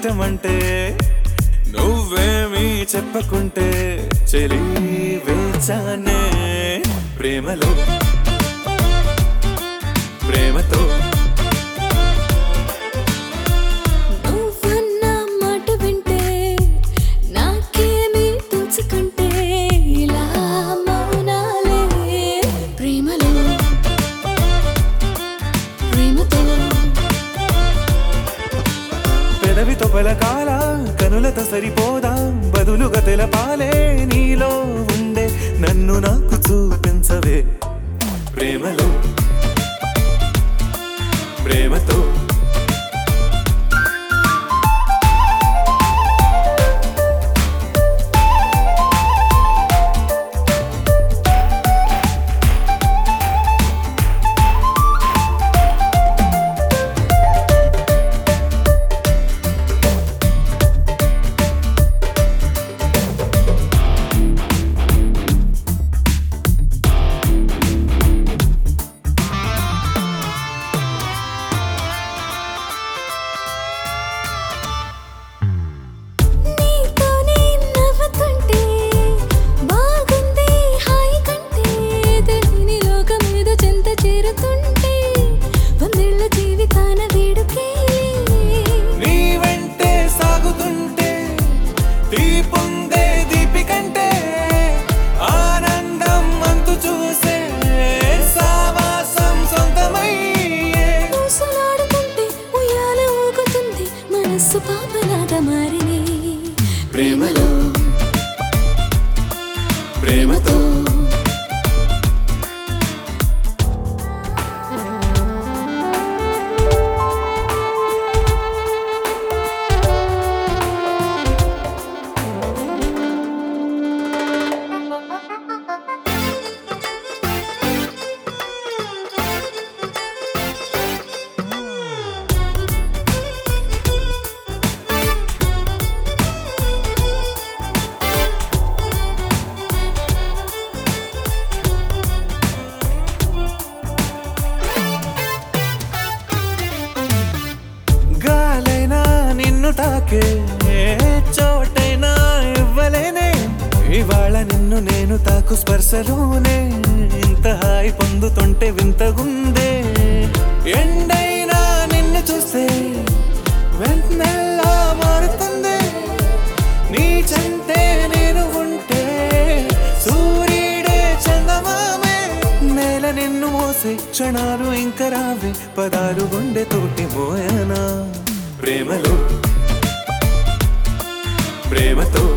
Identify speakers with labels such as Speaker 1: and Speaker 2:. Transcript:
Speaker 1: ఇష్టమంటే నువ్వేమీ చెప్పకుంటే చెలి వేచానే ప్రేమలో ప్రేమతో
Speaker 2: నువ్వన్న మాట వింటే నాకేమీ తోచుకుంటే ఇలా మౌనాలే ప్రేమలో ప్రేమతో
Speaker 1: పెదవితో పలకాల కనులతో సరిపోదా బదులుగా తెలపాలే నీలో ఉండే నన్ను నాకు చూపించవే ప్రేమలో ప్రేమతో
Speaker 2: నీతోనే నవ్వుతుంటే బాగుంది హాయి కంటే తెలియని లోకం ఏదో చెంత చేరుతుంటే వందేళ్ల జీవితాన వేడుకే
Speaker 1: నీ వెంటే సాగుతుంటే దీపుందే దీపికంటే ఆనందం అంతు చూసే సావాసం సొంతమయ్యే
Speaker 2: ఊసలాడుతుంటే ఉయ్యాల ఊగుతుంది మనస్సు పాపలాగా మారిని
Speaker 1: ప్రేమలో ప్రేమతో గాలైనా నిన్ను తాకే చోటైనా ఇవ్వలేనే ఇవాళ నిన్ను నేను తాకు స్పర్శలోనే ఇంత హాయి పొందుతుంటే వింతగుందే ఎండైనా నిన్ను చూస్తే వెన్నెల్లా మారుతుంది నీ చెంతే నేను ఉంటే సూర్యుడే చందమామే నేల నిన్ను మోసే క్షణాలు ఇంక రావే పదాలు గుండె తోటి మోయనా ప్రేమలో ప్రేమతో